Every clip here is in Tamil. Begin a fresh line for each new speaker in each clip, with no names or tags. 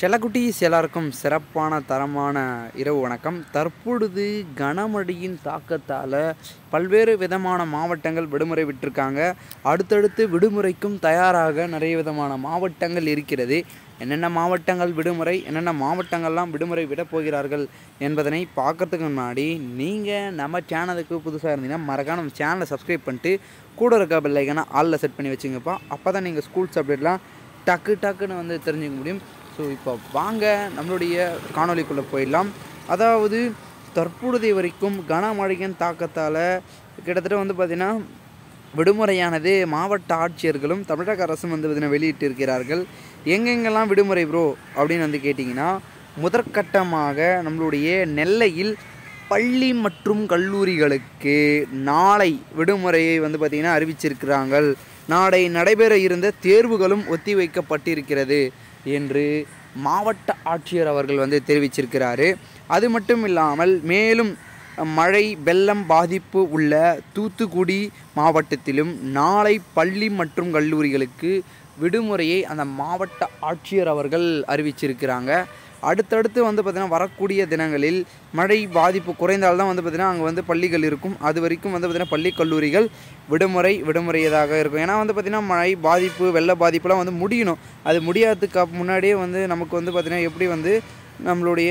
செல்லக்குட்டீஸ் எல்லாருக்கும் சிறப்பான தரமான இரவு வணக்கம் தற்பொழுது கனமழையின் தாக்கத்தால் பல்வேறு விதமான மாவட்டங்கள் விடுமுறை விட்டிருக்காங்க அடுத்தடுத்து விடுமுறைக்கும் தயாராக நிறைய விதமான மாவட்டங்கள் இருக்கிறது என்னென்ன மாவட்டங்கள் விடுமுறை என்னென்ன மாவட்டங்கள்லாம் விடுமுறை விடப் போகிறார்கள் என்பதனை பார்க்கறதுக்கு முன்னாடி நீங்கள் நம்ம சேனலுக்கு புதுசாக இருந்தீங்கன்னா மறக்காம நம்ம சேனலை சப்ஸ்கிரைப் பண்ணிட்டு கூட இருக்க பெல்லைக்கான ஆளில் செட் பண்ணி வச்சுங்கப்பா அப்போ தான் நீங்கள் ஸ்கூல்ஸ் அப்டேட்லாம் டக்கு டக்குன்னு வந்து தெரிஞ்சுக்க முடியும் ஸோ இப்போ வாங்க நம்மளுடைய காணொளிக்குள்ளே போயிடலாம் அதாவது தற்பொழுதைய வரைக்கும் கனமழையின் தாக்கத்தால் கிட்டத்தட்ட வந்து பார்த்திங்கன்னா விடுமுறையானது மாவட்ட ஆட்சியர்களும் தமிழக அரசும் வந்து பார்த்திங்கன்னா வெளியிட்டிருக்கிறார்கள் எங்கெங்கெல்லாம் விடுமுறை ப்ரோ அப்படின்னு வந்து கேட்டிங்கன்னா முதற்கட்டமாக நம்மளுடைய நெல்லையில் பள்ளி மற்றும் கல்லூரிகளுக்கு நாளை விடுமுறையை வந்து பார்த்திங்கன்னா அறிவிச்சிருக்கிறார்கள் நாளை நடைபெற இருந்த தேர்வுகளும் ஒத்திவைக்கப்பட்டிருக்கிறது என்று மாவட்ட ஆட்சியர் அவர்கள் வந்து தெரிவிச்சிருக்கிறாரு அது மட்டும் இல்லாமல் மேலும் மழை வெள்ளம் பாதிப்பு உள்ள தூத்துக்குடி மாவட்டத்திலும் நாளை பள்ளி மற்றும் கல்லூரிகளுக்கு விடுமுறையை அந்த மாவட்ட ஆட்சியர் அவர்கள் அறிவிச்சிருக்கிறாங்க அடுத்தடுத்து வந்து பார்த்திங்கன்னா வரக்கூடிய தினங்களில் மழை பாதிப்பு குறைந்தால்தான் வந்து பார்த்திங்கன்னா அங்கே வந்து பள்ளிகள் இருக்கும் அது வரைக்கும் வந்து பார்த்திங்கன்னா பள்ளி கல்லூரிகள் விடுமுறை விடுமுறையதாக இருக்கும் ஏன்னா வந்து பார்த்திங்கன்னா மழை பாதிப்பு வெள்ள பாதிப்புலாம் வந்து முடியணும் அது முடியாததுக்கு முன்னாடியே வந்து நமக்கு வந்து பார்த்திங்கன்னா எப்படி வந்து நம்மளுடைய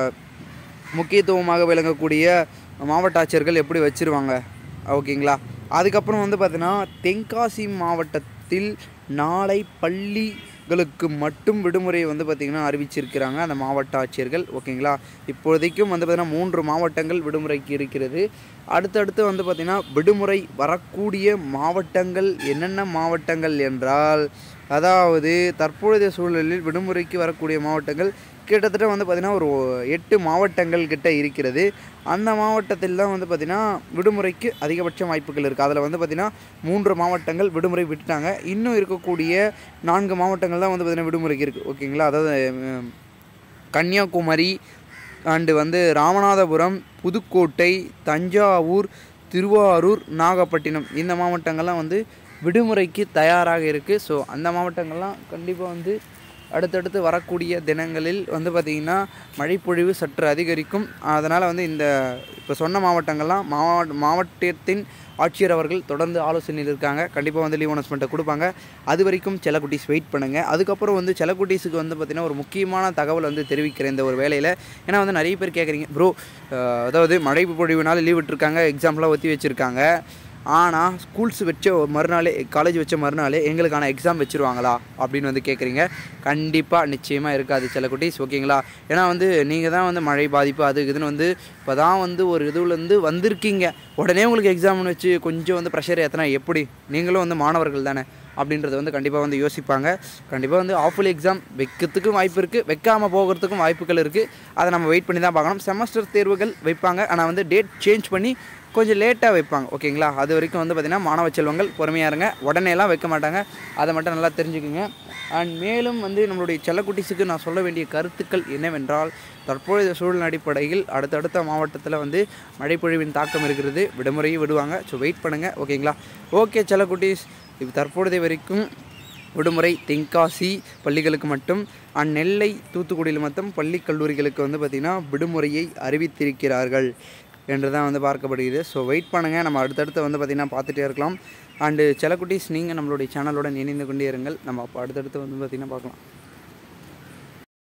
முக்கியத்துவமாக விளங்கக்கூடிய மாவட்ட ஆட்சியர்கள் எப்படி வச்சுருவாங்க ஓகேங்களா அதுக்கப்புறம் வந்து பார்த்திங்கன்னா தென்காசி மாவட்டத்தில் நாளை பள்ளிகளுக்கு மட்டும் விடுமுறை வந்து பார்த்திங்கன்னா அறிவிச்சிருக்கிறாங்க அந்த மாவட்ட ஆட்சியர்கள் ஓகேங்களா இப்போதைக்கும் வந்து பார்த்திங்கன்னா மூன்று மாவட்டங்கள் விடுமுறைக்கு இருக்கிறது அடுத்தடுத்து வந்து பார்த்திங்கன்னா விடுமுறை வரக்கூடிய மாவட்டங்கள் என்னென்ன மாவட்டங்கள் என்றால் அதாவது தற்பொழுதைய சூழலில் விடுமுறைக்கு வரக்கூடிய மாவட்டங்கள் கிட்டத்தட்ட வந்து பார்த்திங்கன்னா ஒரு எட்டு மாவட்டங்கள் கிட்ட இருக்கிறது அந்த மாவட்டத்தில் தான் வந்து பார்த்திங்கன்னா விடுமுறைக்கு அதிகபட்ச வாய்ப்புகள் இருக்குது அதில் வந்து பார்த்திங்கன்னா மூன்று மாவட்டங்கள் விடுமுறை விட்டுட்டாங்க இன்னும் இருக்கக்கூடிய நான்கு மாவட்டங்கள் தான் வந்து பார்த்திங்கன்னா விடுமுறைக்கு இருக்குது ஓகேங்களா அதாவது உம், கன்னியாகுமரி அண்டு வந்து ராமநாதபுரம் புதுக்கோட்டை தஞ்சாவூர் திருவாரூர் நாகப்பட்டினம் இந்த மாவட்டங்கள்லாம் வந்து விடுமுறைக்கு தயாராக இருக்குது ஸோ அந்த மாவட்டங்கள்லாம் கண்டிப்பாக வந்து அடுத்தடுத்து வரக்கூடிய தினங்களில் வந்து பார்த்திங்கன்னா மழைப்பொழிவு சற்று அதிகரிக்கும் அதனால் வந்து இந்த இப்போ சொன்ன மாவட்டங்கள்லாம் மாவட்ட மாவட்டத்தின் ஆட்சியர் அவர்கள் தொடர்ந்து ஆலோசனையில் இருக்காங்க கண்டிப்பாக வந்து லீவ் அனௌன்ஸ்மெண்ட்டை கொடுப்பாங்க அது வரைக்கும் செல்லக்குட்டீஸ் வெயிட் பண்ணுங்கள் அதுக்கப்புறம் வந்து செல்லக்குட்டீஸுக்கு வந்து பார்த்திங்கன்னா ஒரு முக்கியமான தகவல் வந்து தெரிவிக்கிறேன் இந்த ஒரு வேலையில் ஏன்னா வந்து நிறைய பேர் கேட்குறீங்க ப்ரோ அதாவது மழை பொழிவுனால லீவ் விட்டுருக்காங்க எக்ஸாம்லாம் ஒத்தி வச்சுருக்காங்க ஆனால் ஸ்கூல்ஸ் வச்ச ஒரு மறுநாளே காலேஜ் வச்ச மறுநாளே எங்களுக்கான எக்ஸாம் வச்சுருவாங்களா அப்படின்னு வந்து கேட்குறீங்க கண்டிப்பாக நிச்சயமாக இருக்காது சில குட்டீஸ் ஓகேங்களா ஏன்னா வந்து நீங்கள் தான் வந்து மழை பாதிப்பு அது இதுன்னு வந்து இப்போ தான் வந்து ஒரு இதுலேருந்து வந்திருக்கீங்க உடனே உங்களுக்கு எக்ஸாம்னு வச்சு கொஞ்சம் வந்து ப்ரெஷர் ஏற்றினா எப்படி நீங்களும் வந்து மாணவர்கள் தானே அப்படின்றத வந்து கண்டிப்பாக வந்து யோசிப்பாங்க கண்டிப்பாக வந்து ஆஃபுல் எக்ஸாம் வைக்கிறதுக்கும் வாய்ப்பு இருக்குது வைக்காமல் போகிறதுக்கும் வாய்ப்புகள் இருக்குது அதை நம்ம வெயிட் பண்ணி தான் பார்க்கணும் செமஸ்டர் தேர்வுகள் வைப்பாங்க ஆனால் வந்து டேட் சேஞ்ச் பண்ணி கொஞ்சம் லேட்டாக வைப்பாங்க ஓகேங்களா அது வரைக்கும் வந்து பார்த்திங்கன்னா மாணவ செல்வங்கள் பொறுமையாக இருங்க உடனேலாம் வைக்க மாட்டாங்க அதை மட்டும் நல்லா தெரிஞ்சுக்குங்க அண்ட் மேலும் வந்து நம்மளுடைய செல்லக்குட்டீஸுக்கு நான் சொல்ல வேண்டிய கருத்துக்கள் என்னவென்றால் தற்பொழுதைய சூழல் அடிப்படையில் அடுத்தடுத்த மாவட்டத்தில் வந்து மழைப்பொழிவின் தாக்கம் இருக்கிறது விடுமுறையும் விடுவாங்க ஸோ வெயிட் பண்ணுங்கள் ஓகேங்களா ஓகே செல்லக்குட்டீஸ் இப்போ தற்பொழுதைய வரைக்கும் விடுமுறை தென்காசி பள்ளிகளுக்கு மட்டும் அண்ட் நெல்லை தூத்துக்குடியில் மட்டும் பள்ளி கல்லூரிகளுக்கு வந்து பார்த்திங்கன்னா விடுமுறையை அறிவித்திருக்கிறார்கள் என்று தான் வந்து பார்க்கப்படுகிறது ஸோ வெயிட் பண்ணுங்கள் நம்ம அடுத்தடுத்து வந்து பார்த்திங்கன்னா பார்த்துட்டே இருக்கலாம் அண்டு செல்லக்குட்டீஸ் நீங்கள் நம்மளுடைய சேனலுடன் இணைந்து கொண்டே இருங்கள் நம்ம அப்போ அடுத்தடுத்து வந்து பார்த்திங்கன்னா பார்க்கலாம்